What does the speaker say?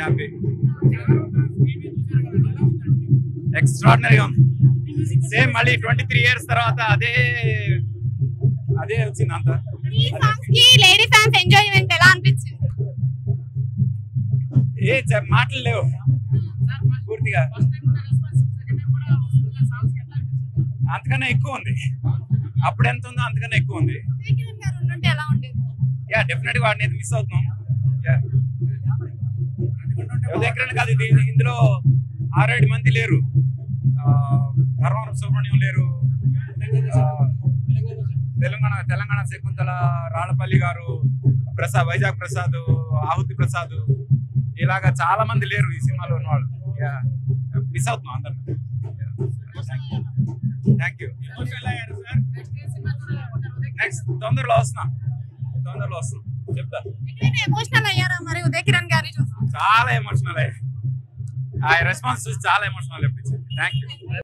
Happy ఎక్స్ట్రాడినరీగా ఉంది same మళ్ళీ ట్వంటీ త్రీ ఇయర్స్ తర్వాత అదే అదే వచ్చింది అంత ఈ సాంగ్స్ కి లేడీ ఫ్యాన్స్ ఎంజాయ్మెంట్ ఎలా అనిపించింది ఏ చె- మాటలు లేవు పూర్తిగా అంతకన్నా ఎక్కువ ఉంది అప్పుడు ఎంత ఉందో అంతకన్నా ఎక్కువ ఉంది ఉదయకిరణ్ గారు ఉండుంటే ఎలా ఉండేది యా డెఫినెట్ గా వాడిని అయితే మిస్ అవుతున్నాం Yeah. ఉదయకిరణ్ కాదు ఇది ఇందులో ఆరేడు మంది లేరు ఆ, ధర్మవరం సుబ్రహ్మణ్యం లేరు ఆ, తెలంగాణ తెలంగాణ శకుంతల రాళ్ళపల్లి గారు ప్రసాద్ వైజాగ్ ప్రసాద్ ఆహుతి ప్రసాద్ ఇలాగా చాలా మంది లేరు ఈ సినిమాలో ఉన్నవాళ్ళు మిస్ అవుతున్నాం అందరు థ్యాంక్ యూ నెక్స్ట్ తొందరలో వస్తున్నాం తొందరలో వస్తున్నాం చెప్తా ఎమోషనల్ అయ్యారా మరి ఉదయకిరణ్ గారిని చూసి చాలా ఎమోషనల్ అయ్యి ఆ రెస్పాన్స్ చూసి చాలా ఎమోషనల్ అనిపించింది థ్యాంక్ యూ